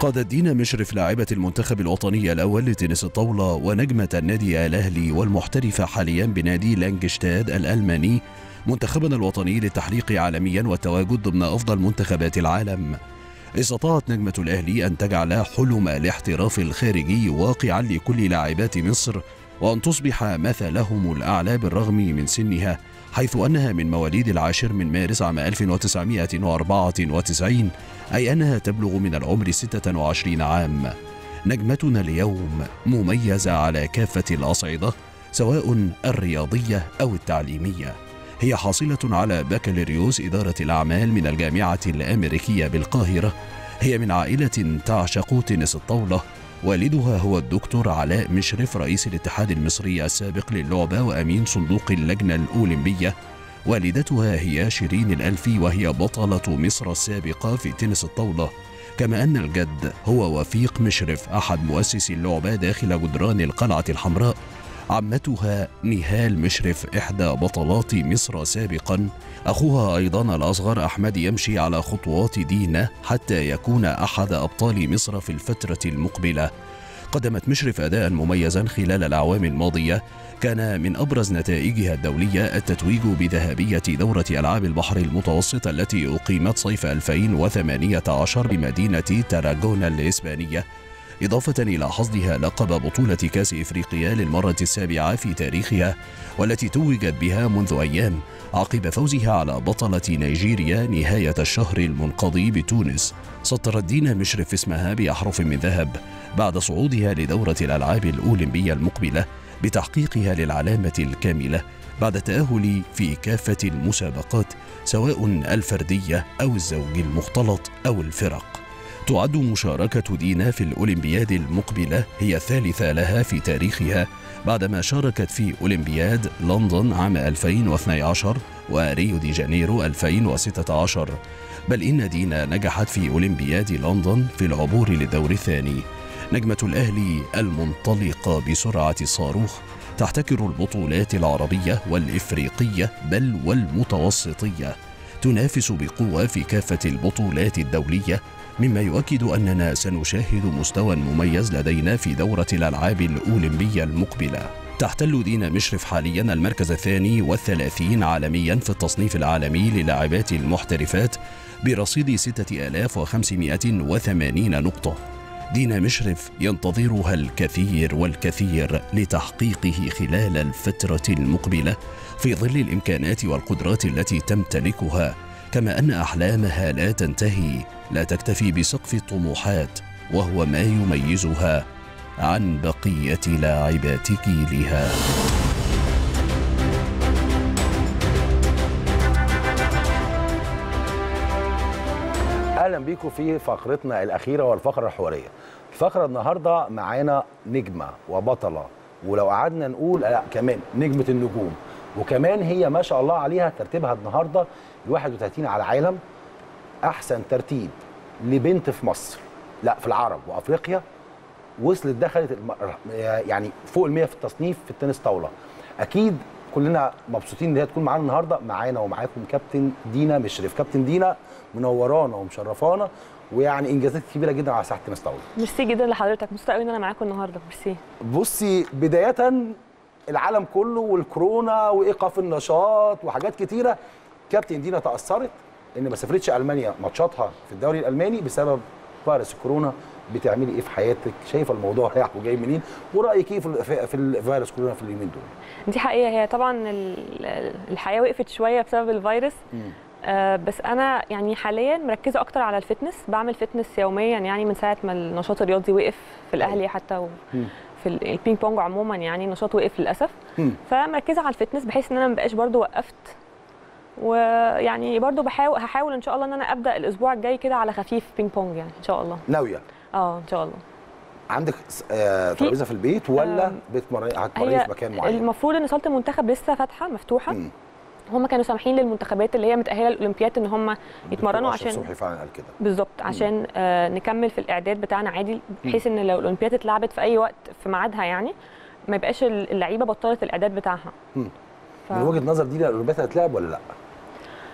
فقدت دينا مشرف لاعبة المنتخب الوطني الأول لتنس الطاولة ونجمة النادي الأهلي والمحترفة حاليا بنادي لانجشتاد الألماني منتخبنا الوطني للتحليق عالميا والتواجد ضمن أفضل منتخبات العالم استطاعت نجمة الأهلي أن تجعل حلم الاحتراف الخارجي واقعا لكل لاعبات مصر وأن تصبح مثلهم الأعلى بالرغم من سنها حيث أنها من مواليد العاشر من مارس عام 1994 أي أنها تبلغ من العمر 26 عام نجمتنا اليوم مميزة على كافة الأصعدة سواء الرياضية أو التعليمية هي حاصلة على بكالوريوس إدارة الأعمال من الجامعة الأمريكية بالقاهرة هي من عائلة تعشق تنس الطاولة والدها هو الدكتور علاء مشرف رئيس الاتحاد المصري السابق للعبة وأمين صندوق اللجنة الأولمبية والدتها هي شيرين الألفي وهي بطلة مصر السابقة في تنس الطاولة كما أن الجد هو وفيق مشرف أحد مؤسسي اللعبة داخل جدران القلعة الحمراء عمتها نهال مشرف إحدى بطلات مصر سابقا أخوها أيضا الأصغر أحمد يمشي على خطوات دينا حتى يكون أحد أبطال مصر في الفترة المقبلة قدمت مشرف أداء مميزا خلال الأعوام الماضية كان من أبرز نتائجها الدولية التتويج بذهبية دورة ألعاب البحر المتوسط التي أقيمت صيف 2018 بمدينة تاراغونا الإسبانية إضافة إلى حصدها لقب بطولة كأس إفريقيا للمرة السابعة في تاريخها والتي توجت بها منذ أيام عقب فوزها على بطلة نيجيريا نهاية الشهر المنقضي بتونس سطرت دينا مشرف اسمها بأحرف من ذهب بعد صعودها لدورة الألعاب الأولمبية المقبلة بتحقيقها للعلامة الكاملة بعد التأهل في كافة المسابقات سواء الفردية أو الزوج المختلط أو الفرق تعد مشاركة دينا في الأولمبياد المقبلة هي الثالثة لها في تاريخها بعدما شاركت في أولمبياد لندن عام 2012 وريو دي جانيرو 2016 بل إن دينا نجحت في أولمبياد لندن في العبور للدور الثاني نجمة الأهلي المنطلقة بسرعة الصاروخ تحتكر البطولات العربية والإفريقية بل والمتوسطية تنافس بقوة في كافة البطولات الدولية مما يؤكد أننا سنشاهد مستوى مميز لدينا في دورة الألعاب الأولمبية المقبلة تحتل دينا مشرف حاليا المركز الثاني والثلاثين عالميا في التصنيف العالمي للاعبات المحترفات برصيد 6580 نقطة دينا مشرف ينتظرها الكثير والكثير لتحقيقه خلال الفترة المقبلة في ظل الإمكانات والقدرات التي تمتلكها كما أن أحلامها لا تنتهي لا تكتفي بسقف الطموحات وهو ما يميزها عن بقية لاعبات جيلها اهلا بيكم في فقرتنا الاخيره والفقره الحواريه الفقره النهارده معانا نجمه وبطله ولو قعدنا نقول لا كمان نجمه النجوم وكمان هي ما شاء الله عليها ترتيبها النهارده ال 31 على العالم احسن ترتيب لبنت في مصر لا في العرب وافريقيا وصلت دخلت الم... يعني فوق ال 100 في التصنيف في التنس طاوله اكيد كلنا مبسوطين ان هي تكون معانا النهارده معانا ومعاكم كابتن دينا مشرف كابتن دينا منورانا ومشرفانا ويعني انجازات كبيره جدا على ساحه التنس طاوله ميرسي جدا لحضرتك مبسوطه قوي ان انا معاكم النهارده ميرسي بصي بدايه العالم كله والكورونا وايقاف النشاط وحاجات كتيره كابتن دينا تاثرت ان ما سافرتش المانيا ماتشاتها في الدوري الالماني بسبب فيروس الكورونا بتعملي ايه في حياتك شايفه الموضوع رايح وجاي منين ورايك ايه في في الفيروس كورونا في اليومين دول دي حقيقه هي طبعا الحياه وقفت شويه بسبب الفيروس آه بس انا يعني حاليا مركزه اكتر على الفتنس بعمل فتنس يوميا يعني من ساعه ما النشاط الرياضي وقف في الاهلي حتى و في البينج بونج عموما يعني النشاط وقف للاسف فمركزه على الفتنس بحيث ان انا ما بقاش برده وقفت ويعني برضو بحاول هحاول ان شاء الله ان انا ابدا الاسبوع الجاي كده على خفيف بينج بونج يعني ان شاء الله ناويه اه ان شاء الله عندك آه ترابيزه في البيت ولا آه بتمرني هتمرني في مكان معين المفروض ان صاله المنتخب لسه فاتحه مفتوحه م. هم كانوا سامحين للمنتخبات اللي هي متاهله للاولمبياد ان هم يتمرنوا عشان صبحي فعلا قال كده بالظبط عشان آه نكمل في الاعداد بتاعنا عادي بحيث ان لو الاولمبياد اتلعبت في اي وقت في ميعادها يعني ما يبقاش اللعيبه بطلت الاعداد بتاعها ف... من وجهه نظر دي الاولمبياد هتتلعب ولا لا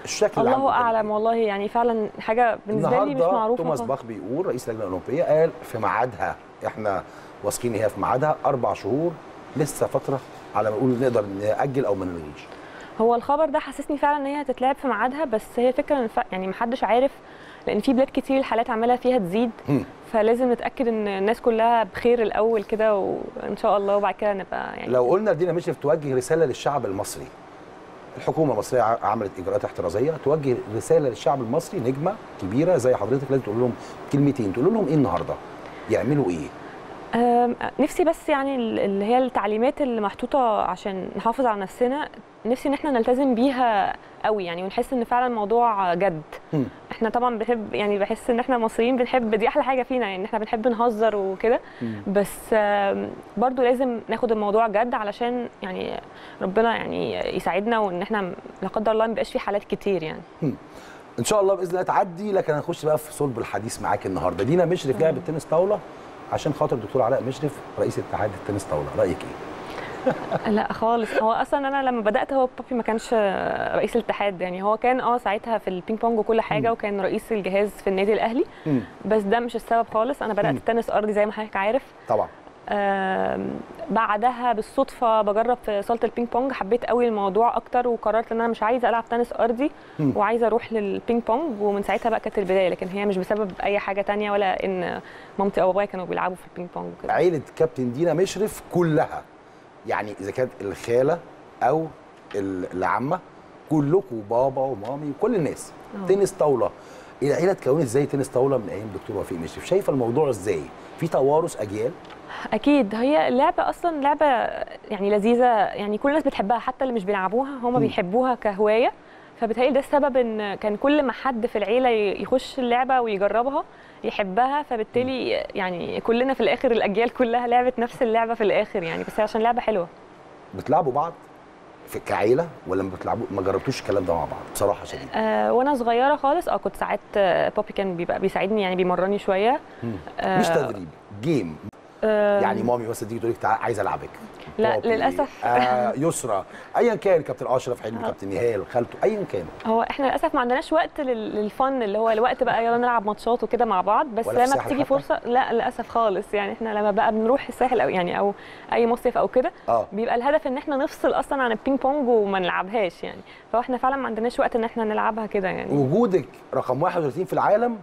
الشكل العام الله قدام اعلم إيه؟ والله يعني فعلا حاجه بالنسبه لي مش النهارده معروفه توماس خالص. باخ بيقول رئيس اللجنه الاولمبيه قال في ميعادها احنا واثقين هي في ميعادها اربع شهور لسه فتره على ما نقول نقدر ناجل او ما نلغيش هو الخبر ده حسسني فعلا ان هي هتتلعب في ميعادها بس هي الفكره ان ف- يعني محدش عارف لان في بلاد كتير الحالات عماله فيها تزيد مم. فلازم نتاكد ان الناس كلها بخير الاول كده وان شاء الله وبعد كده نبقى يعني لو قلنا دينا مشرف توجه رساله للشعب المصري الحكومه المصريه ع- عملت اجراءات احترازيه توجه رساله للشعب المصري نجمه كبيره زي حضرتك لازم تقول لهم كلمتين تقول لهم ايه النهارده يعملوا ايه أم، نفسي بس يعني ال- اللي هي التعليمات اللي محطوطه عشان نحافظ على نفسنا نفسي ان احنا نلتزم بيها قوي يعني ونحس ان فعلا الموضوع جد مم. احنا طبعا بنحب يعني بحس ان احنا مصريين بنحب دي احلى حاجه فينا يعني احنا بنحب نهزر وكده بس آم، برضو لازم ناخد الموضوع جد علشان يعني ربنا يعني يساعدنا وان احنا لا قدر الله ما يبقاش في حالات كتير يعني ان شاء الله باذن الله تعدي لكن هنخش بقى في صلب الحديث معاك النهارده دينا مشرف لعبه تنس طاوله عشان خاطر الدكتور علاء مشرف رئيس اتحاد التنس طاوله رايك ايه لا خالص هو اصلا انا لما بدات هو بابي ما كانش رئيس الاتحاد يعني هو كان اه ساعتها في البينج بونج وكل حاجه وكان رئيس الجهاز في النادي الاهلي مم. بس ده مش السبب خالص انا بدات مم. تنس ارضي زي ما حضرتك عارف طبعا آم، بعدها بالصدفه بجرب في صاله البينج بونج حبيت قوي الموضوع اكتر وقررت ان انا مش عايزه العب تنس ارضي مم. وعايزه اروح للبينج بونج ومن ساعتها بقى كانت البدايه لكن هي مش بسبب اي حاجه تانية ولا ان مامتي او بابايا كانوا بيلعبوا في البينج بونج وكده عيله كابتن دينا مشرف كلها يعني اذا كانت الخاله او ال- العمه كلكم بابا ومامي وكل الناس آه. تنس طاوله العيله اتكونت ازاي تنس طاوله من ايام دكتور وفيق مشرف شايفه الموضوع ازاي في توارث اجيال اكيد هي اللعبه اصلا لعبه يعني لذيذه يعني كل الناس بتحبها حتى اللي مش بيلعبوها هم مم. بيحبوها كهوايه فبالتالي ده السبب ان كان كل ما حد في العيله ي- يخش اللعبه ويجربها يحبها فبالتالي يعني كلنا في الاخر الاجيال كلها لعبت نفس اللعبه في الاخر يعني بس هي عشان لعبه حلوه بتلعبوا بعض في كعيله ولا ما بتلعبوا ما جربتوش الكلام ده مع بعض بصراحه شديده آه وانا صغيره خالص اه كنت ساعات آه بابي كان بيبقى بيساعدني يعني بيمرني شويه آه مش تدريب جيم آه يعني مامي مثلا تيجي تقول لك تعالى عايزه العبك لا، بابي، للأسف. آه يسرى ايا كان كابتن اشرف حلمي كابتن نهال خالته ايا كان هو احنا للاسف ما عندناش وقت لل- للفن اللي هو الوقت بقى يلا نلعب ماتشات وكده مع بعض بس ولا في لما الساحل بتيجي حتى؟ فرصه لا للاسف خالص يعني احنا لما بقى بنروح الساحل او يعني او اي مصيف او كده اه بيبقى الهدف ان احنا نفصل اصلا عن البينج بونج وما نلعبهاش يعني فاحنا فعلا ما عندناش وقت ان احنا نلعبها كده يعني وجودك رقم 31 في العالم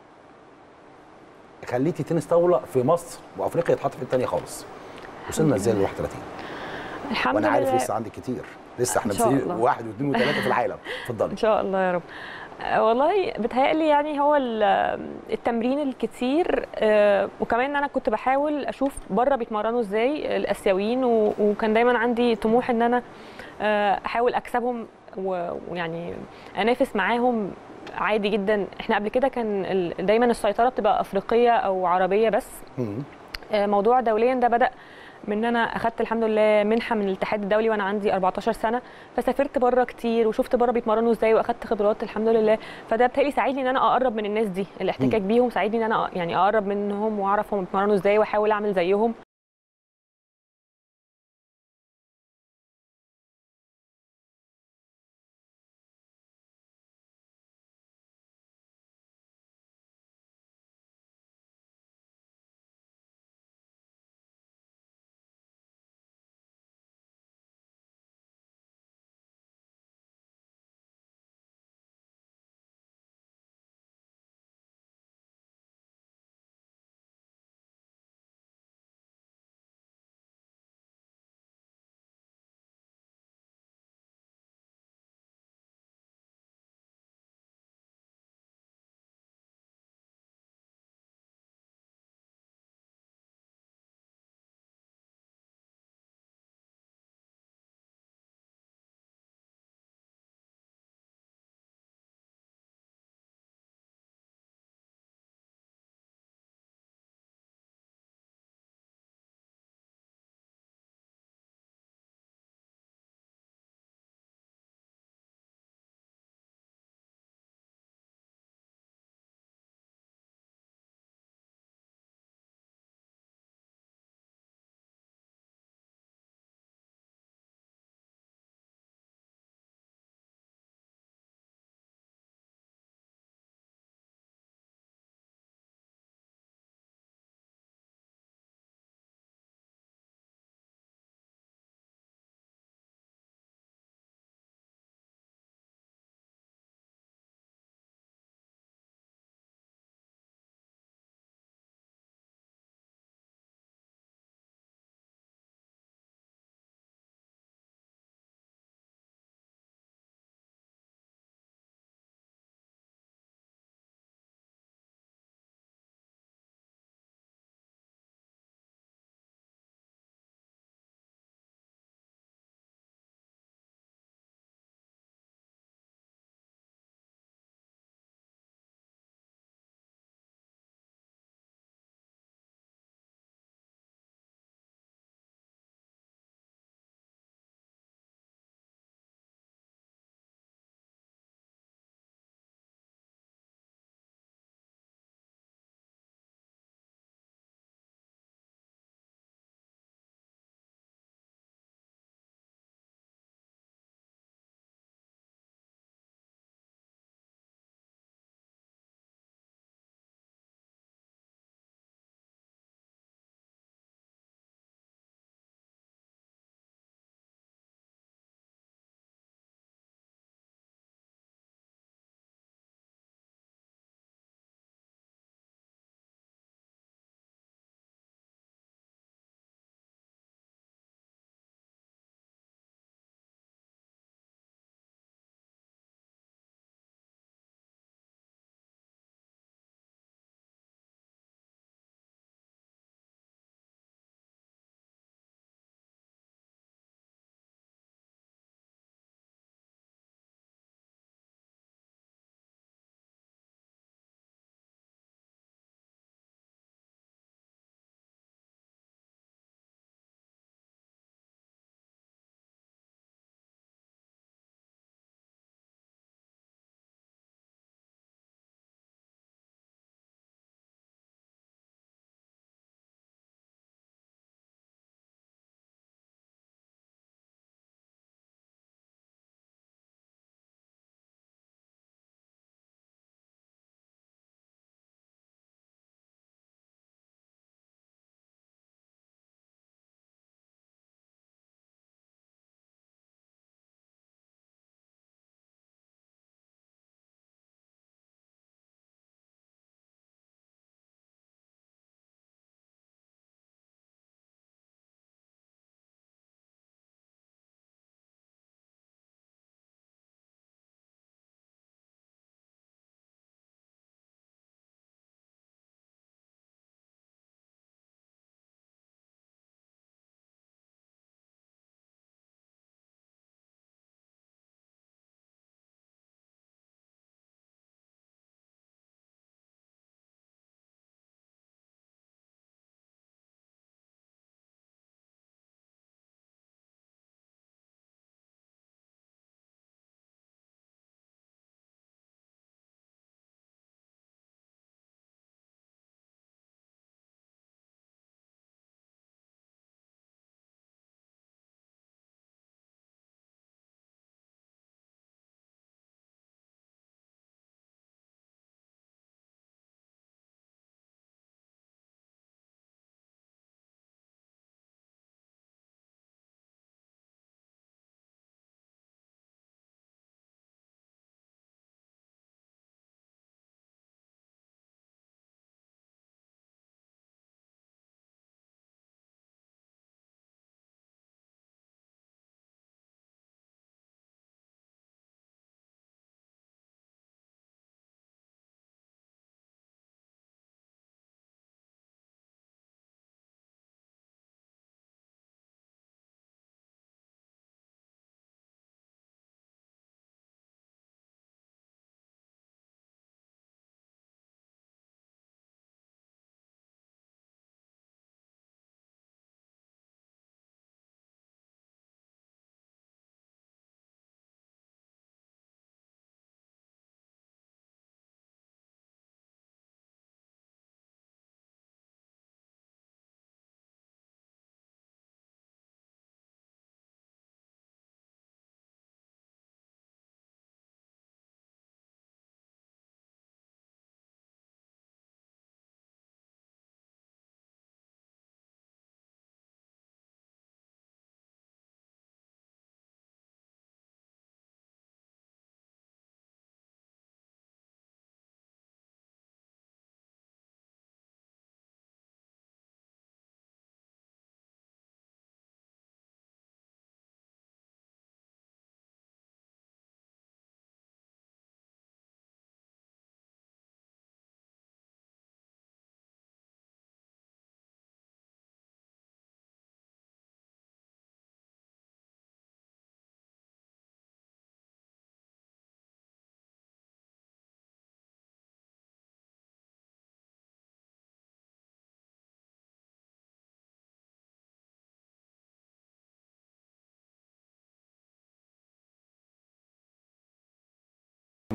خليتي تنس طاوله في مصر وافريقيا يتحط في الثانيه خالص وصلنا ازاي ل 31 الحمد وانا عارف لله لسه عندك كتير لسه احنا إن شاء مسيرين الله. واحد واثنين وثلاثه في العالم اتفضلي ان شاء الله يا رب آه، والله بتهيألي يعني هو ال- التمرين الكتير آه، وكمان انا كنت بحاول اشوف بره بيتمرنوا ازاي الاسيويين و- وكان دايما عندي طموح ان انا آه، احاول اكسبهم و- ويعني انافس معاهم عادي جدا احنا قبل كده كان ال- دايما السيطره بتبقى افريقيه او عربيه بس مم. آه، موضوع دوليا ده بدا من ان انا اخدت الحمد لله منحه من الاتحاد الدولي وانا عندي 14 سنه فسافرت بره كتير وشفت بره بيتمرنوا ازاي واخدت خبرات الحمد لله فده بتهيألي ساعدني ان انا اقرب من الناس دي الاحتكاك بيهم ساعدني ان انا يعني اقرب منهم واعرف هم بيتمرنوا ازاي واحاول اعمل زيهم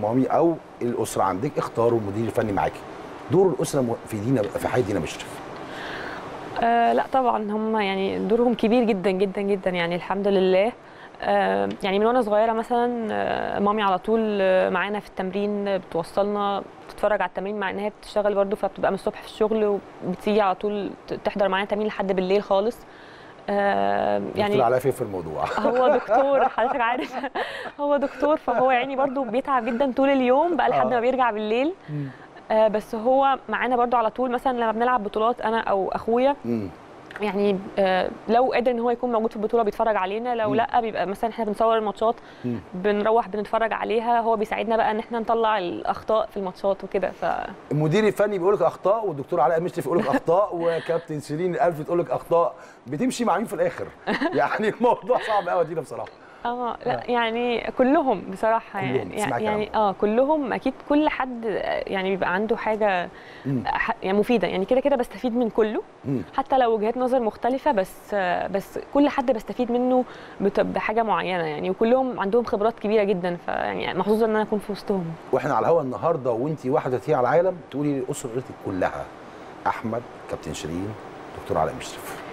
مامي او الاسره عندك اختاروا المدير الفني معاكي دور الاسره م- في دينا في حياه دينا مشرف آه لا طبعا هم يعني دورهم كبير جدا جدا جدا يعني الحمد لله آه يعني من وانا صغيره مثلا آه مامي على طول آه معانا في التمرين آه، بتوصلنا بتتفرج على التمرين مع ان هي بتشتغل برضه فبتبقى من الصبح في الشغل وبتيجي على طول ت- تحضر معانا تمرين لحد بالليل خالص آه يعني يعني على فين في الموضوع هو دكتور حضرتك عارف هو دكتور فهو يعني برضو بيتعب جدا طول اليوم بقى لحد آه. ما بيرجع بالليل آه بس هو معانا برضو على طول مثلا لما بنلعب بطولات انا او اخويا مم. يعني آه لو قادر ان هو يكون موجود في البطوله بيتفرج علينا لو مم. لا بيبقى مثلا احنا بنصور الماتشات مم. بنروح بنتفرج عليها هو بيساعدنا بقى ان احنا نطلع الاخطاء في الماتشات وكده ف المدير الفني بيقول لك اخطاء والدكتور علاء مشرف يقول لك اخطاء وكابتن شيرين الالف تقول لك اخطاء بتمشي مع مين في الاخر يعني الموضوع صعب قوي دينا بصراحه اه لا يعني كلهم بصراحه كلهم، يعني تسمعي يعني اه كلهم اكيد كل حد يعني بيبقى عنده حاجه مم. ح- يعني مفيده يعني كده كده بستفيد من كله مم. حتى لو وجهات نظر مختلفه بس بس كل حد بستفيد منه بت- بحاجه معينه يعني وكلهم عندهم خبرات كبيره جدا فيعني محظوظه ان انا اكون في وسطهم واحنا على الهوا النهارده وانت 31 على العالم تقولي لاسرتك كلها احمد كابتن شيرين دكتور علاء مشرف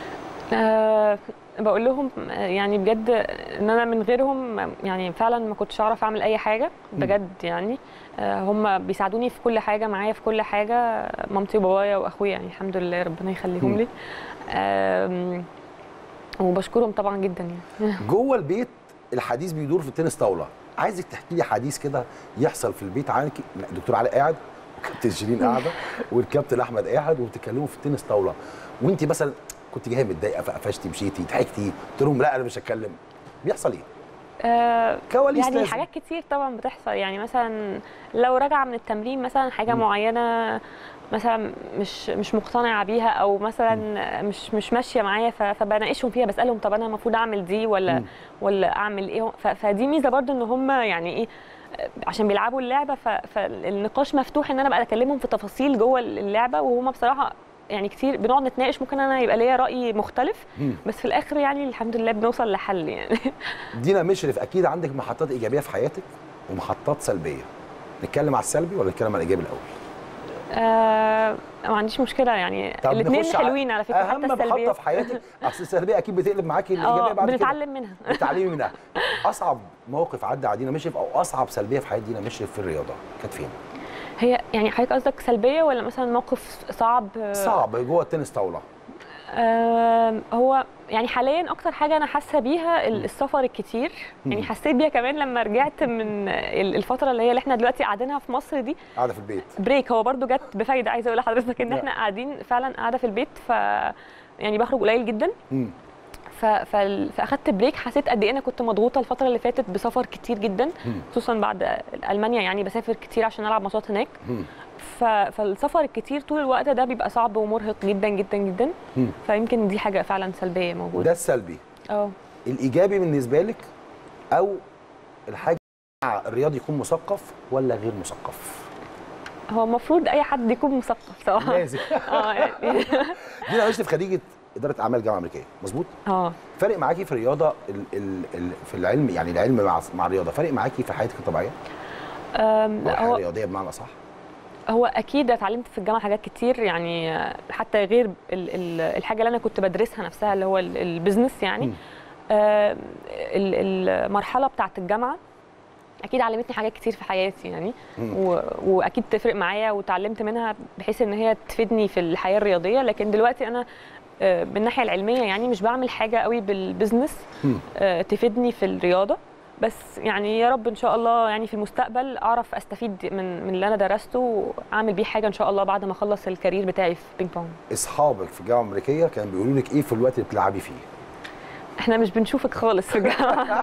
أه بقول لهم آه، يعني بجد ان انا من غيرهم يعني فعلا ما كنتش اعرف اعمل اي حاجه بجد يعني أه هم بيساعدوني في كل حاجه معايا في كل حاجه مامتي وبابايا واخويا يعني الحمد لله ربنا يخليهم مم. لي آم، وبشكرهم طبعا جدا يعني جوه البيت الحديث بيدور في التنس طاوله عايزك تحكي لي حديث كده يحصل في البيت عنك لا، دكتور علاء قاعد وكابتن شيرين قاعده والكابتن احمد قاعد وبتتكلموا في التنس طاوله وانت مثلا كنت جايه متضايقه فقفشتي مشيتي ضحكتي قلت لهم لا انا مش هتكلم بيحصل ايه؟ آه، كواليس يعني لازم. حاجات كتير طبعا بتحصل يعني مثلا لو راجعه من التمرين مثلا حاجه مم. معينه مثلا مش مش مقتنعه بيها او مثلا مش مش ماشيه معايا ف- فبناقشهم فيها بسالهم طب انا المفروض اعمل دي ولا مم. ولا اعمل ايه ف- فدي ميزه برضو ان هم يعني ايه عشان بيلعبوا اللعبه ف- فالنقاش مفتوح ان انا بقى اكلمهم في تفاصيل جوه اللعبه وهم بصراحه يعني كتير بنقعد نتناقش ممكن انا يبقى ليا راي مختلف مم. بس في الاخر يعني الحمد لله بنوصل لحل يعني دينا مشرف اكيد عندك محطات ايجابيه في حياتك ومحطات سلبيه نتكلم على السلبي ولا نتكلم على الايجابي الاول آه ما عنديش مشكله يعني طب الاثنين نخش على حلوين على فكره اهم حتى محطه السلبيه في حياتك اصل السلبيه اكيد بتقلب معاكي الايجابيه اه بعد كده بنتعلم منها بتعلمي منها اصعب موقف عدى على دينا مشرف او اصعب سلبيه في حياه دينا مشرف في الرياضه كانت فين؟ هي يعني حضرتك قصدك سلبيه ولا مثلا موقف صعب آه، صعب جوه التنس طاوله آه هو يعني حاليا اكتر حاجه انا حاسه بيها ال- السفر الكتير يعني مم. حسيت بيها كمان لما رجعت من ال- الفتره اللي هي اللي احنا دلوقتي قاعدينها في مصر دي قاعده في البيت بريك هو برضو جت بفايده عايزه اقول لحضرتك ان لا. احنا قاعدين فعلا قاعده في البيت ف يعني بخرج قليل جدا مم. ف... فال- فاخدت بريك حسيت قد ايه انا كنت مضغوطه الفتره اللي فاتت بسفر كتير جدا مم. خصوصا بعد المانيا يعني بسافر كتير عشان العب ماتشات هناك مم. ف... فالسفر الكتير طول الوقت ده بيبقى صعب ومرهق جدا جدا جدا مم. فيمكن دي حاجه فعلا سلبيه ده موجوده السلبي اه الايجابي بالنسبه لك او الحاجه الرياضي يكون مثقف ولا غير مثقف؟ هو المفروض اي حد يكون مثقف صراحه لازم اه يعني دينا مشرف خريجه اداره اعمال جامعه امريكيه مظبوط؟ اه فارق معاكي في الرياضه ال ال ال في العلم يعني العلم مع مع الرياضه فارق معاكي في حياتك الطبيعيه؟ أم، او لا الحياه هو الرياضيه بمعنى صح؟ هو اكيد اتعلمت في الجامعه حاجات كتير يعني آه، حتى غير ال- ال- الحاجه اللي انا كنت بدرسها نفسها اللي هو ال- البيزنس يعني مم. آه، ال- المرحله بتاعه الجامعه اكيد علمتني حاجات كتير في حياتي يعني مم. و... واكيد تفرق معايا وتعلمت منها بحيث ان هي تفيدني في الحياه الرياضيه لكن دلوقتي انا آه، من الناحيه العلميه يعني مش بعمل حاجه قوي بالبزنس مم. آه، تفيدني في الرياضه بس يعني يا رب ان شاء الله يعني في المستقبل اعرف استفيد من من اللي انا درسته واعمل بيه حاجه ان شاء الله بعد ما اخلص الكارير بتاعي في بينج بونج اصحابك في الجامعه الامريكيه كانوا بيقولوا لك ايه في الوقت اللي بتلعبي فيه؟ احنا مش بنشوفك خالص في الجامعه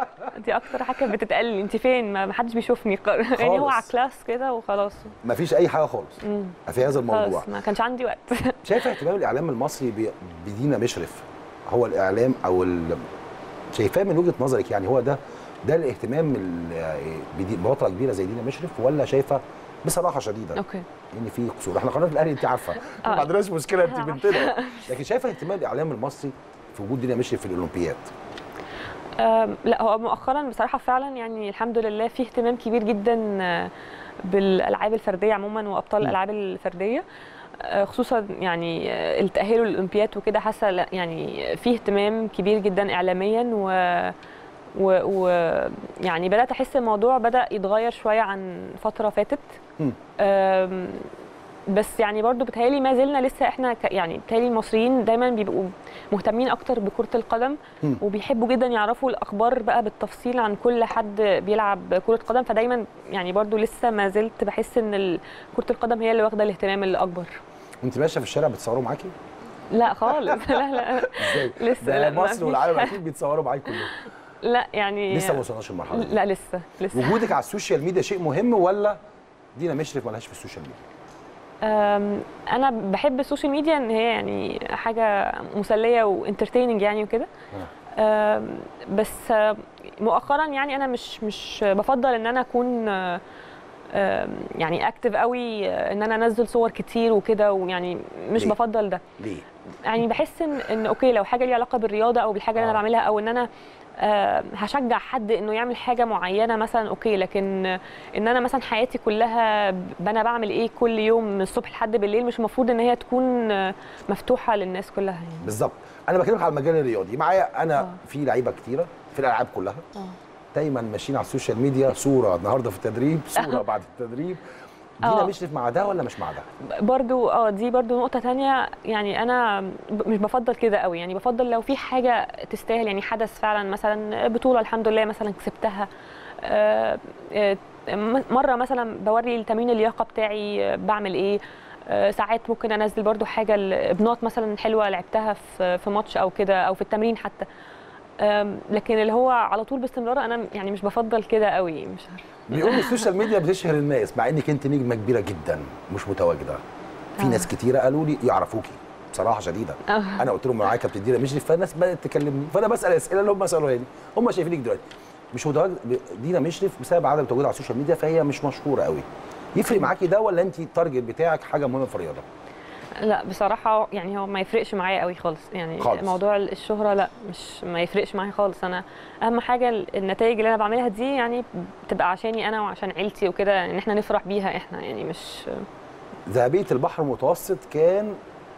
دي اكتر حاجه كانت بتتقال لي انت فين ما ما حدش بيشوفني يعني هو على خالص. كلاس كده وخلاص مفيش اي حاجه خالص مم. في هذا الموضوع خلاص ما كانش عندي وقت شايفه اهتمام الاعلام المصري ب- بدينا مشرف هو الاعلام او ال... شايفاه من وجهه نظرك يعني هو ده ده الاهتمام ال- بدي- ببطله كبيره زي دينا مشرف ولا شايفه بصراحه شديده اوكي ان في قصور احنا قناه الاهلي انت عارفه ما آه. عندناش مشكله انت آه. بنتنا لكن شايفه اهتمام الاعلام المصري في وجود دينا مشرف في الاولمبياد أم، لا هو مؤخرا بصراحه فعلا يعني الحمد لله في اهتمام كبير جدا آه، بالالعاب الفرديه عموما وابطال م. الالعاب الفرديه آه، خصوصا يعني آه، التاهل للاولمبياد وكده حاسه لا، يعني في اهتمام كبير جدا اعلاميا و و, و يعني بدات احس الموضوع بدا يتغير شويه عن فتره فاتت م. أم، بس يعني برضو بتهيألي ما زلنا لسه احنا ك يعني بتهيألي المصريين دايما بيبقوا مهتمين اكتر بكرة القدم م. وبيحبوا جدا يعرفوا الاخبار بقى بالتفصيل عن كل حد بيلعب كرة قدم فدايما يعني برضو لسه ما زلت بحس ان ال- كرة القدم هي اللي واخدة الاهتمام الاكبر وانت ماشيه في الشارع بتصوروا معاكي لا خالص لا لا ازاي لسه ده لا، ما مصر فيش والعالم حاجة. اكيد بيتصوروا معاكي كلهم لا يعني لسه ما وصلناش المرحله دي لا لسه لسه وجودك على السوشيال ميديا شيء مهم ولا دينا مشرف مالهاش في السوشيال ميديا أم، انا بحب السوشيال ميديا ان هي يعني حاجه مسليه وانترتيننج يعني وكده أم، بس أم، مؤخرا يعني انا مش مش بفضل ان انا اكون أم، يعني اكتف قوي ان انا انزل صور كتير وكده ويعني مش ليه؟ بفضل ده ليه يعني بحس ان ان اوكي لو حاجه ليها علاقه بالرياضه او بالحاجه اللي آه. انا بعملها او ان انا آه، هشجع حد انه يعمل حاجه معينه مثلا اوكي لكن ان انا مثلا حياتي كلها ب- انا بعمل ايه كل يوم من الصبح لحد بالليل مش المفروض ان هي تكون آه، مفتوحه للناس كلها يعني بالظبط انا بكلمك على المجال الرياضي معايا انا آه. في لعيبه كتيره في الالعاب كلها آه. دايما ماشيين على السوشيال ميديا صوره النهارده في التدريب صوره بعد التدريب دينا آه. مشرف مع ده ولا مش مع ده برضو اه دي برضو نقطة تانية يعني أنا ب- مش بفضل كده قوي يعني بفضل لو في حاجة تستاهل يعني حدث فعلا مثلا بطولة الحمد لله مثلا كسبتها آه، آه، م- مرة مثلا بوري التمرين اللياقة بتاعي آه، بعمل ايه آه، ساعات ممكن انزل برضو حاجة ابنات مثلا حلوة لعبتها في في ماتش او كده او في التمرين حتى آم، لكن اللي هو على طول باستمرار انا يعني مش بفضل كده قوي مش عارفة بيقولوا السوشيال ميديا بتشهر الناس مع انك انت نجمه كبيره جدا مش متواجده في آه. ناس كتيره قالوا لي يعرفوكي بصراحه شديده آه. انا قلت لهم معايا كابتن دينا مشرف فالناس بدات تكلمني فانا بسال الاسئله اللي هم سالوها لي هم شايفينك دلوقتي مش متواجد دينا مشرف بسبب عدم تواجدها على السوشيال ميديا فهي مش مشهوره قوي يفرق معاكي ده ولا انت التارجت بتاعك حاجه مهمه في الرياضه لا بصراحة يعني هو ما يفرقش معايا قوي خالص يعني خالص. موضوع الشهرة لا مش ما يفرقش معايا خالص أنا أهم حاجة النتائج اللي أنا بعملها دي يعني بتبقى عشاني أنا وعشان عيلتي وكده إن إحنا نفرح بيها إحنا يعني مش ذهبيه البحر المتوسط كان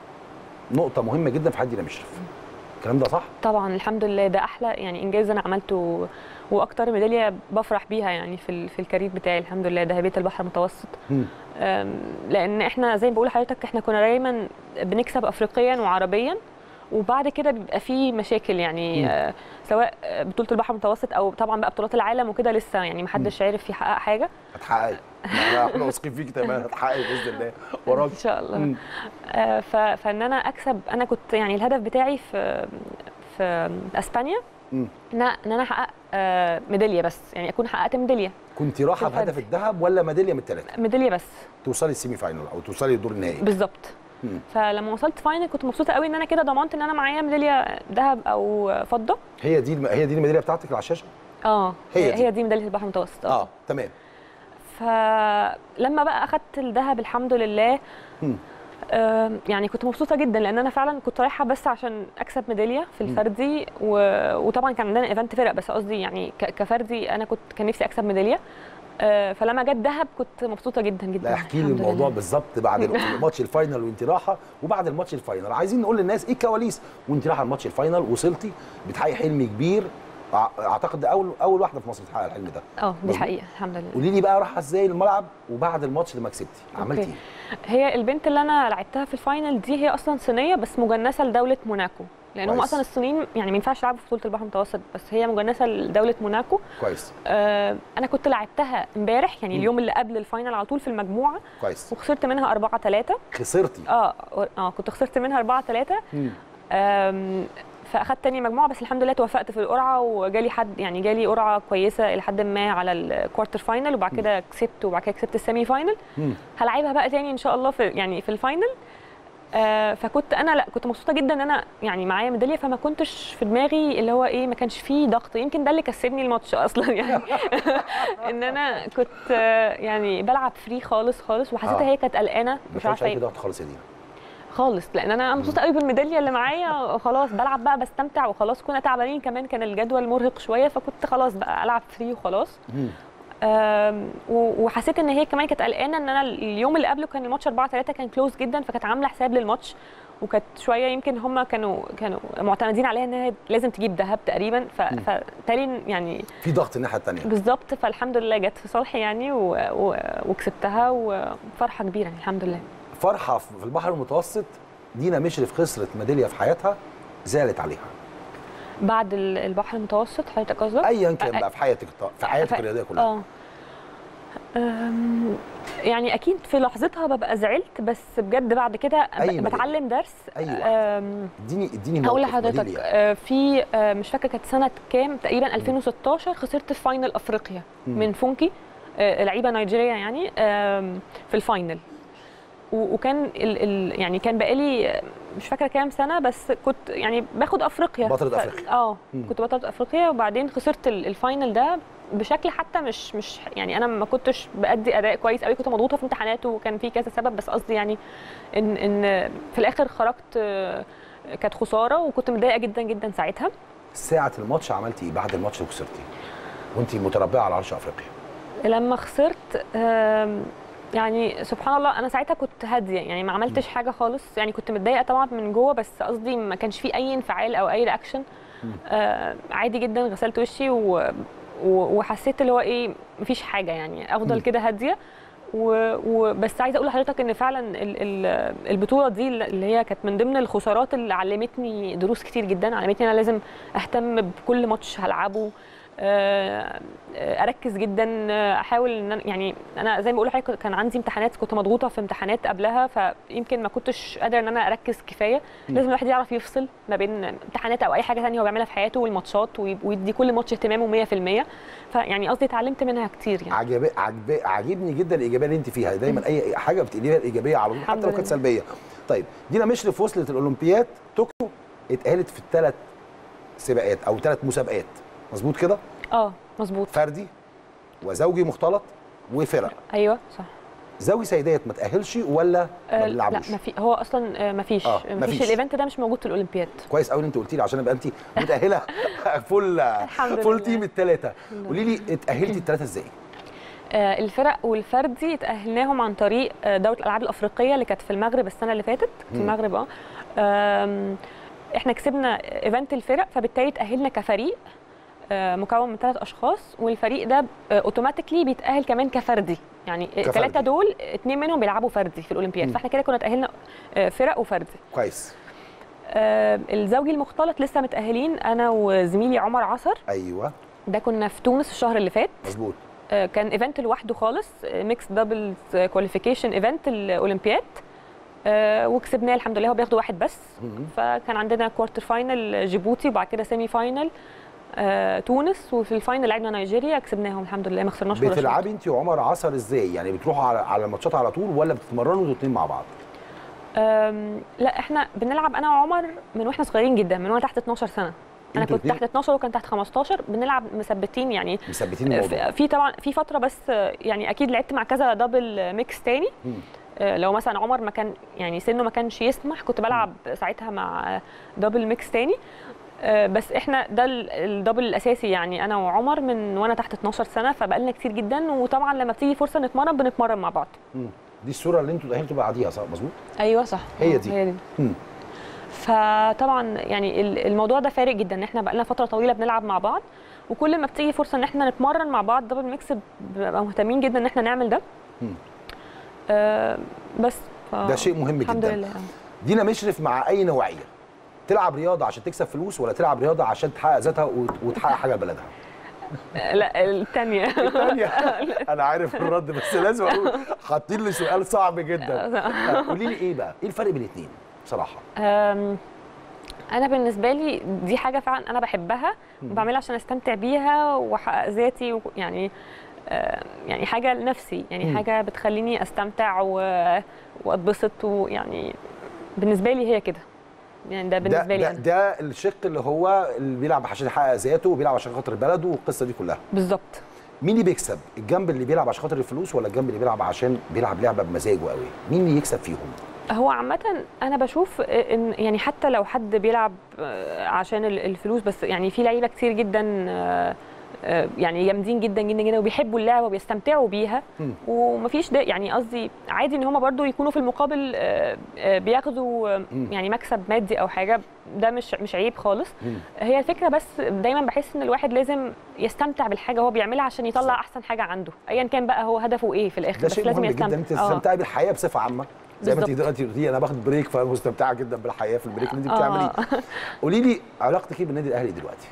نقطه مهمه جدا في حد دينا مشرف الكلام ده صح طبعا الحمد لله ده أحلى يعني إنجاز أنا عملته وأكتر ميدالية بفرح بيها يعني في ال- في الكارير بتاعي الحمد لله ذهبية البحر المتوسط مم. أم، لان احنا زي ما بقول لحضرتك احنا كنا دايما بنكسب افريقيا وعربيا وبعد كده بيبقى في مشاكل يعني مم. آه، سواء آه، بطوله البحر المتوسط او طبعا بقى بطولات العالم وكده لسه يعني محدش عارف يحقق حاجه هتحققي لا، احنا واثقين فيك تمام هتحققي باذن الله وراك ان شاء الله مم. آه، ف- فان انا اكسب انا كنت يعني الهدف بتاعي في في اسبانيا مم. ان أنا- ان انا احقق آه، ميداليه بس يعني اكون حققت ميداليه كنت رايحه في الفردي. بهدف الذهب ولا ميداليه من الثلاثه ميداليه بس توصلي السيمي فاينل او توصلي للدور النهائي بالظبط مم. فلما وصلت فاينل كنت مبسوطه قوي ان انا كده ضمنت ان انا معايا ميداليه ذهب او فضه هي دي الم... هي دي الميداليه بتاعتك اللي على الشاشه اه هي هي, دي. هي دي ميداليه البحر المتوسط اه تمام فلما بقى اخدت الذهب الحمد لله مم. آم، يعني كنت مبسوطه جدا لان انا فعلا كنت رايحه بس عشان اكسب ميداليه في الفردي و... وطبعا كان عندنا ايفنت فرق بس قصدي يعني ك... كفردي انا كنت كان نفسي اكسب ميداليه آه، فلما جت ذهب كنت مبسوطه جدا جدا لا احكي لي الحمد الموضوع لله. بالظبط بعد الماتش الفاينل وانت رايحه وبعد الماتش الفاينل عايزين نقول للناس ايه الكواليس وانت رايحه الماتش الفاينل وصلتي بتحققي حلم كبير أع- اعتقد ده اول اول واحده في مصر تحقق الحلم ده اه دي مظبوط. حقيقه الحمد لله قولي لي بقى رايحه ازاي الملعب وبعد الماتش لما كسبتي عملتي أوكي. ايه هي البنت اللي انا لعبتها في الفاينل دي هي اصلا صينيه بس مجنسه لدوله موناكو لان هم كويس. اصلا الصينيين يعني ما ينفعش يلعبوا في بطوله البحر المتوسط بس هي مجنسه لدوله موناكو كويس آه انا كنت لعبتها امبارح يعني مم. اليوم اللي قبل الفاينل على طول في المجموعه كويس وخسرت منها 4 3 خسرتي اه اه كنت خسرت منها 4 3 مم. آم، فاخدت تاني مجموعه بس الحمد لله توفقت في القرعه وجالي حد يعني جالي قرعه كويسه الى حد ما على الكوارتر فاينل وبعد كده كسبت وبعد كده كسبت السيمي فاينل مم. هلعبها بقى تاني ان شاء الله في يعني في الفاينل آه فكنت انا لا كنت مبسوطه جدا ان انا يعني معايا ميداليه فما كنتش في دماغي اللي هو ايه ما كانش فيه ضغط يمكن ده اللي كسبني الماتش اصلا يعني ان انا كنت آه، يعني بلعب فري خالص خالص وحسيتها آه. هي كانت قلقانه ما مش كانش عارفه عليكي ايه ضغط خالص يا دينا خالص لان انا مبسوطه قوي بالميداليه اللي معايا خلاص بلعب بقى بستمتع وخلاص كنا تعبانين كمان كان الجدول مرهق شويه فكنت خلاص بقى العب فري وخلاص مم. آم، و- وحسيت ان هي كمان كانت قلقانه ان انا اليوم اللي قبله كان الماتش 4 3 كان كلوز جدا فكانت عامله حساب للماتش وكانت شويه يمكن هم كانوا كانوا معتمدين عليها ان هي لازم تجيب ذهب تقريبا ف- فبالتالي يعني في ضغط الناحيه الثانيه بالظبط فالحمد لله جت في صالحي يعني و... و... وكسبتها وفرحه كبيره يعني الحمد لله فرحه في البحر المتوسط دينا مشرف خسرت ميداليه في حياتها زعلت عليها بعد ال- البحر المتوسط حضرتك قصدك؟ ايا كان أ- بقى في حياتك في حياتك ف- الرياضيه كلها اه أم، يعني اكيد في لحظتها ببقى زعلت بس بجد بعد كده ب- أي ميدالية. بتعلم درس أي واحدة. أم، اديني اديني هقول موقف لحضرتك ميدالية. آه، في آه، مش فاكره كانت سنه كام تقريبا 2016 خسرت في فاينل افريقيا مم. من فونكي آه، لعيبه نيجيريه يعني آم، في الفاينل و- وكان ال ال يعني كان بقالي آه، مش فاكره كام سنه بس كنت يعني باخد افريقيا بطلة ف- أفريقيا. اه مم. كنت بطله افريقيا وبعدين خسرت ال- الفاينل ده بشكل حتى مش مش يعني انا ما كنتش بادي اداء كويس قوي كنت مضغوطه في امتحانات وكان في كذا سبب بس قصدي يعني ان ان في الاخر خرجت آه، كانت خساره وكنت متضايقه جدا جدا ساعتها ساعه الماتش عملتي ايه بعد الماتش وخسرتي وانت متربعه على عرش افريقيا لما خسرت آم، يعني سبحان الله انا ساعتها كنت هاديه يعني ما عملتش حاجه خالص يعني كنت متضايقه طبعا من جوه بس قصدي ما كانش في اي انفعال او اي رياكشن آه عادي جدا غسلت وشي و و- وحسيت اللي هو ايه مفيش حاجه يعني افضل كده هاديه و- وبس عايزه اقول لحضرتك ان فعلا ال- ال- البطوله دي اللي هي كانت من ضمن الخسارات اللي علمتني دروس كتير جدا علمتني انا لازم اهتم بكل ماتش هلعبه آه، آه، اركز جدا آه، احاول ان أنا- يعني انا زي ما بقول لحضرتك كان عندي امتحانات كنت مضغوطه في امتحانات قبلها فيمكن ما كنتش قادره ان انا اركز كفايه لازم الواحد يعرف يفصل ما بين امتحانات او اي حاجه ثانيه هو بيعملها في حياته والماتشات وي- ويدي كل ماتش اهتمامه 100% فيعني قصدي اتعلمت منها كتير يعني عجب عجب عاجبني جدا الايجابيه اللي انت فيها دايما اي حاجه بتقلبيها الايجابيه على طول الحمد حتى لو كانت لله. سلبيه طيب دينا مشرف وصلت الاولمبياد طوكيو اتقالت في الثلاث سباقات او ثلاث مسابقات مظبوط كده اه مظبوط فردي وزوجي مختلط وفرق ايوه صح زوجي سيدات ما تاهلش ولا ما آه لا بيلعبوش ما في هو اصلا آه ما فيش آه، ما فيش مفيش. الايفنت ده مش موجود في الاولمبياد كويس قوي ان انت قلتي لي عشان ابقى انت متاهله فول الحمد فول لله. تيم الثلاثه قولي لي اتاهلتي الثلاثه ازاي آه، الفرق والفردي تأهلناهم عن طريق آه، دورة الألعاب الأفريقية اللي كانت في المغرب السنة اللي فاتت في مم. المغرب اه آم، احنا كسبنا ايفنت الفرق فبالتالي تأهلنا كفريق آه، مكون من ثلاث أشخاص والفريق ده اوتوماتيكلي بيتأهل كمان كفردي يعني كفردي. الثلاثة دول اتنين منهم بيلعبوا فردي في الأولمبياد مم. فاحنا كده كنا تأهلنا آه، فرق وفردي كويس آه، الزوجي المختلط لسه متأهلين أنا وزميلي عمر عصر ايوه ده كنا في تونس الشهر اللي فات مظبوط آه، كان ايفنت لوحده خالص ميكس دبل كواليفيكيشن ايفنت الاولمبياد آه، وكسبناه الحمد لله هو بياخدوا واحد بس مم. فكان عندنا كوارتر فاينل جيبوتي وبعد كده سيمي فاينل آه، تونس وفي الفاينل لعبنا نيجيريا كسبناهم الحمد لله ما خسرناش ولا شوط. بتلعبي انت وعمر عصر ازاي يعني بتروحوا على على الماتشات على طول ولا بتتمرنوا انتوا الاثنين مع بعض آم، لا احنا بنلعب انا وعمر من واحنا صغيرين جدا من وانا تحت 12 سنه انا انتوا كنت الاتنين؟ تحت 12 وكان تحت 15 بنلعب مثبتين يعني مثبتين الموضوع في في طبعا في فتره بس آه، يعني اكيد لعبت مع كذا دبل ميكس تاني مم. آه، لو مثلا عمر ما كان يعني سنه ما كانش يسمح كنت بلعب ساعتها مع دبل ميكس تاني آه، بس احنا ده ال- الدبل الاساسي يعني انا وعمر من وانا تحت 12 سنه فبقالنا كتير جدا وطبعا لما بتيجي فرصه نتمرن بنتمرن مع بعض مم. دي الصوره اللي انتوا تاهلتوا بعديها صح مظبوط ايوه صح هي آه، دي. هي دي مم. فطبعا يعني ال- الموضوع ده فارق جدا ان احنا بقالنا فتره طويله بنلعب مع بعض وكل ما بتيجي فرصه ان احنا نتمرن مع بعض دبل ميكس بنبقى مهتمين جدا ان احنا نعمل ده مم. آه بس ف... ده شيء مهم الحمد جدا لله دينا مشرف مع اي نوعيه تلعب رياضه عشان تكسب فلوس ولا تلعب رياضه عشان تحقق ذاتها وت- وتحقق حاجه لبلدها آه، لا الثانيه الثانيه انا عارف الرد بس لازم اقول حاطين لي سؤال صعب جدا قولي لي ايه بقى ايه الفرق بين الاثنين بصراحه أم، انا بالنسبه لي دي حاجه فعلا انا بحبها وبعملها عشان استمتع بيها واحقق ذاتي و- يعني آه، يعني حاجه لنفسي يعني مم. حاجه بتخليني استمتع و- واتبسط ويعني بالنسبه لي هي كده يعني ده ده بالنسبه لي ده, انا ده الشق اللي هو اللي بيلعب عشان يحقق ذاته وبيلعب عشان خاطر بلده والقصه دي كلها بالظبط مين اللي بيكسب الجنب اللي بيلعب عشان خاطر الفلوس ولا الجنب اللي بيلعب عشان بيلعب لعبه بمزاجه قوي مين اللي يكسب فيهم هو عامة أنا بشوف إن يعني حتى لو حد بيلعب آه، عشان ال- الفلوس بس يعني في لعيبة كتير جدا آه، آه، يعني جامدين جدا جدا جدا وبيحبوا اللعبة وبيستمتعوا بيها مم. ومفيش ده يعني قصدي عادي إن هما برضو يكونوا في المقابل آه، آه، بياخدوا آه، مم. يعني مكسب مادي أو حاجة ده مش مش عيب خالص مم. هي الفكرة بس دايما بحس إن الواحد لازم يستمتع بالحاجة هو بيعملها عشان يطلع أحسن حاجة عنده أيا كان بقى هو هدفه إيه في الآخر ده بس شيء لازم مهم جدا انت آه. تستمتعي بالحياه بصفه عامه زي ما انت بالظبط. دلوقتي قلتي انا باخد بريك فمستمتعه جدا بالحياه في البريك اللي انت آه. بتعمليه قولي لي علاقتك ايه بالنادي الاهلي دلوقتي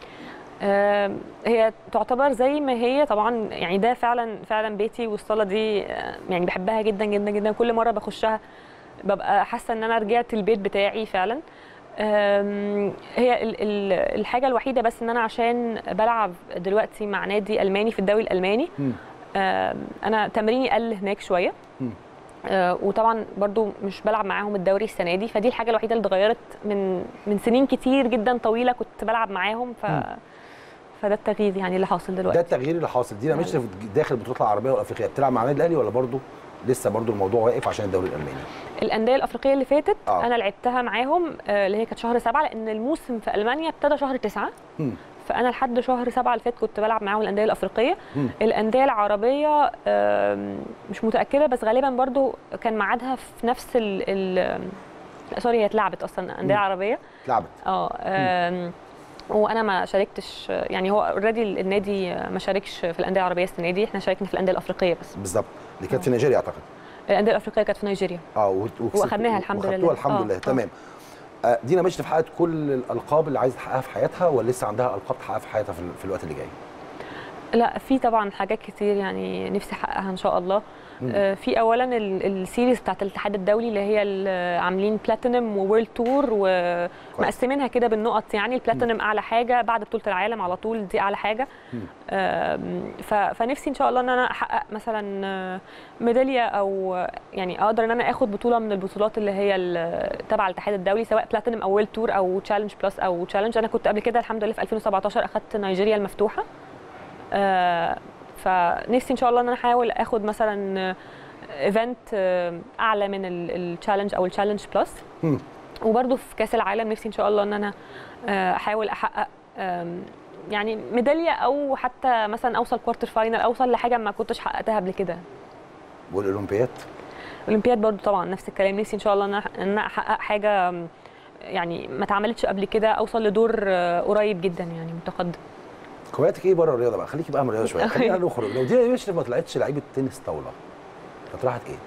آم، هي تعتبر زي ما هي طبعا يعني ده فعلا فعلا بيتي والصاله دي آه، يعني بحبها جدا جدا جدا كل مره بخشها ببقى حاسه ان انا رجعت البيت بتاعي فعلا آم، هي ال- ال- الحاجه الوحيده بس ان انا عشان بلعب دلوقتي مع نادي الماني في الدوري الالماني مم. آم، انا تمريني قل هناك شويه مم. آه، وطبعا برضو مش بلعب معاهم الدوري السنه دي فدي الحاجه الوحيده اللي اتغيرت من من سنين كتير جدا طويله كنت بلعب معاهم ف مم. فده التغيير يعني اللي حاصل ده دلوقتي التغيير اللي حاصل دينا مش داخل البطولات العربيه والافريقيه بتلعب مع النادي الاهلي ولا برضه لسه برضه الموضوع واقف عشان الدوري الالماني الانديه الافريقيه اللي فاتت آه. انا لعبتها معاهم آه، اللي هي كانت شهر سبعة لان الموسم في المانيا ابتدى شهر تسعة مم. فانا لحد شهر سبعة اللي فات كنت بلعب معاهم الانديه الافريقيه مم. الانديه العربيه آم، مش متاكده بس غالبا برضو كان ميعادها في نفس ال ال لا سوري هي اتلعبت اصلا انديه مم. عربيه اتلعبت اه آم، وانا ما شاركتش يعني هو اوريدي النادي ما شاركش في الانديه العربيه السنه دي احنا شاركنا في الانديه الافريقيه بس بالظبط اللي كانت في نيجيريا اعتقد الانديه الافريقيه كانت في نيجيريا اه وت- وكسبت- وأخدناها الحمد وخدتوها لله. الحمد آه، لله آه. تمام آه، دينا مش حققت كل الالقاب اللي عايزه تحققها في حياتها ولا لسه عندها القاب تحققها في حياتها في, ال- في الوقت اللي جاي لا في طبعا حاجات كتير يعني نفسي احققها ان شاء الله مم. آه، في اولا ال- السيريز بتاعت الاتحاد الدولي اللي هي ال- عاملين بلاتينم وورلد تور ومقسمينها كده بالنقط يعني البلاتينم اعلى حاجه بعد بطوله العالم على طول دي اعلى حاجه مم. آم، ف- فنفسي ان شاء الله ان انا احقق مثلا آه، ميداليه او يعني اقدر ان انا اخد بطوله من البطولات اللي هي ال- تبع الاتحاد الدولي سواء بلاتينم او وورلد تور او تشالنج بلس او تشالنج انا كنت قبل كده الحمد لله في 2017 اخدت نيجيريا المفتوحه آه، فنفسي ان شاء الله ان انا احاول اخد مثلا ايفنت اعلى من التشالنج او التشالنج بلس مم. وبرده في كاس العالم نفسي ان شاء الله ان انا آه، احاول احقق آم، يعني ميداليه او حتى مثلا اوصل كوارتر فاينل اوصل لحاجه ما كنتش حققتها قبل كده والاولمبياد الاولمبياد برضو طبعا نفس الكلام نفسي ان شاء الله ان أنا- ان انا احقق حاجه آم، يعني ما اتعملتش قبل كده اوصل لدور آه، قريب جدا يعني متقدم هواياتك ايه بره الرياضه بقى خليكي بقى من الرياضه شويه خلينا نخرج لو دينا مشرف ما طلعتش لعيبه تنس طاوله كانت راحت ايه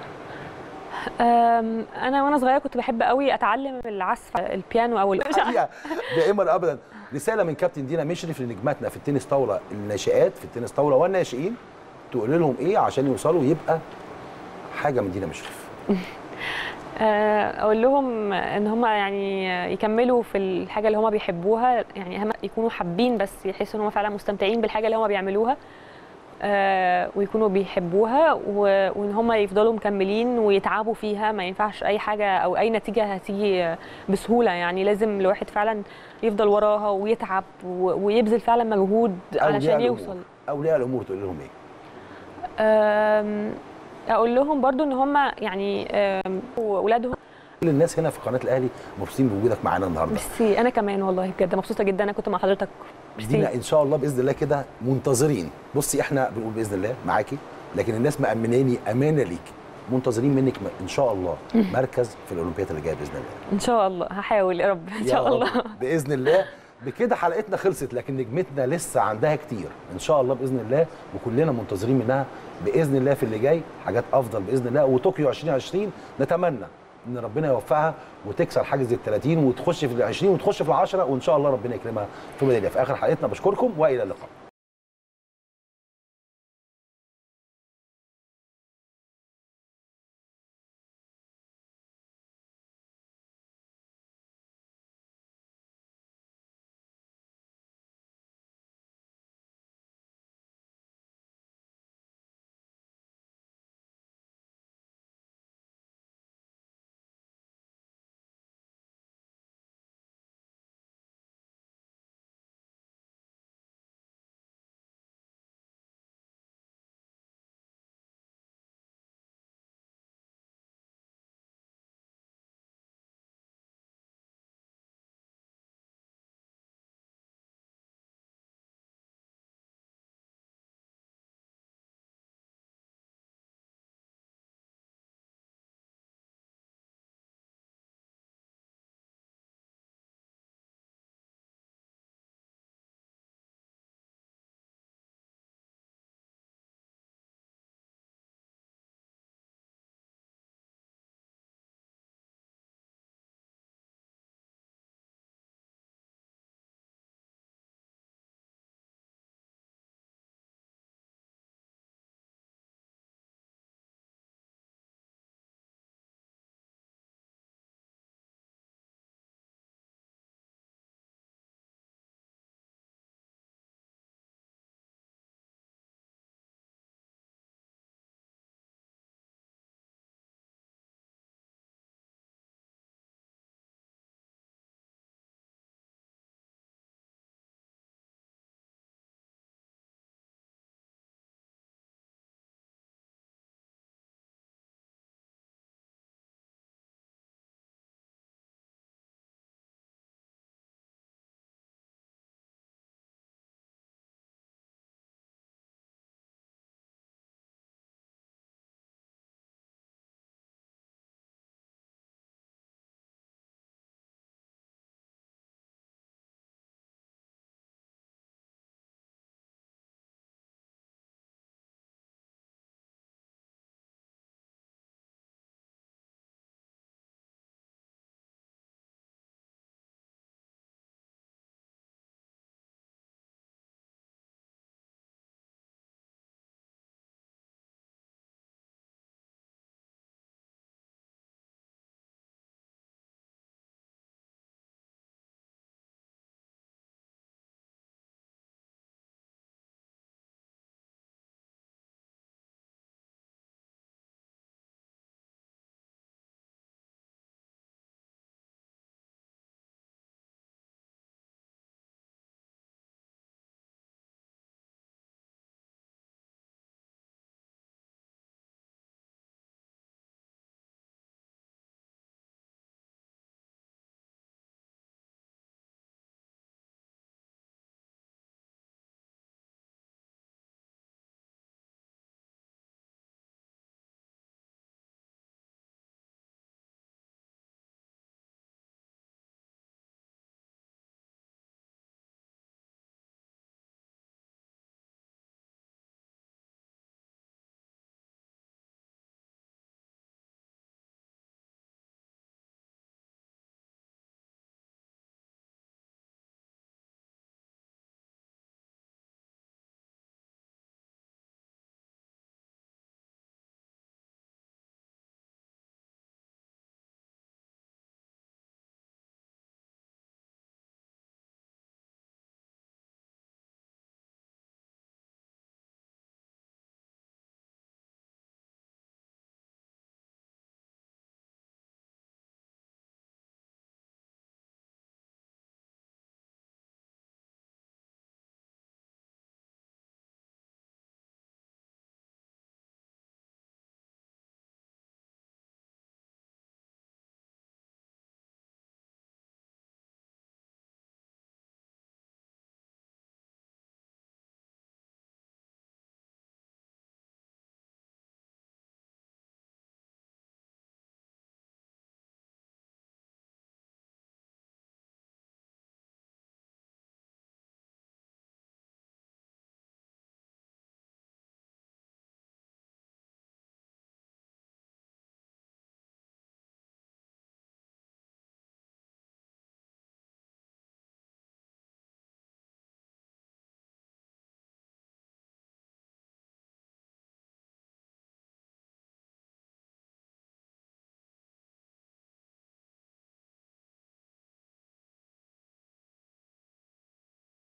أم، انا وانا صغيره كنت بحب قوي اتعلم العزف البيانو او ال- الحقيقه دائما ابدا رساله من كابتن دينا مشرف لنجماتنا في التنس طاوله الناشئات في التنس طاوله والناشئين تقول لهم ايه عشان يوصلوا يبقى حاجه من دينا مشرف آه، اقول لهم ان هم يعني يكملوا في الحاجه اللي هم بيحبوها يعني هم يكونوا حابين بس يحسوا ان هم فعلا مستمتعين بالحاجه اللي هم بيعملوها آه، ويكونوا بيحبوها و- وان هم يفضلوا مكملين ويتعبوا فيها ما ينفعش اي حاجه او اي نتيجه هتيجي بسهوله يعني لازم الواحد فعلا يفضل وراها ويتعب و- ويبذل فعلا مجهود علشان أولياء يوصل الأمور. اولياء الامور تقول لهم ايه آم، اقول لهم برضو ان هم يعني آم، واولادهم كل الناس هنا في قناه الاهلي مبسوطين بوجودك معانا النهارده ميرسي انا كمان والله بجد مبسوطه جدا انا كنت مع حضرتك دينا ميرسي ان شاء الله باذن الله كده منتظرين بصي احنا بنقول باذن الله معاكي لكن الناس مأمناني امانه ليكي منتظرين منك م- ان شاء الله مركز في الاولمبياد اللي جايه باذن الله ان شاء الله هحاول يا رب ان يا شاء رب. الله باذن الله بكده حلقتنا خلصت لكن نجمتنا لسه عندها كتير ان شاء الله باذن الله وكلنا منتظرين منها باذن الله في اللي جاي حاجات افضل باذن الله وطوكيو 2020 نتمنى ان ربنا يوفقها وتكسر حاجز ال 30 وتخش في ال 20 وتخش في ال 10 وان شاء الله ربنا يكرمها في ميداليه في اخر حلقتنا بشكركم والى اللقاء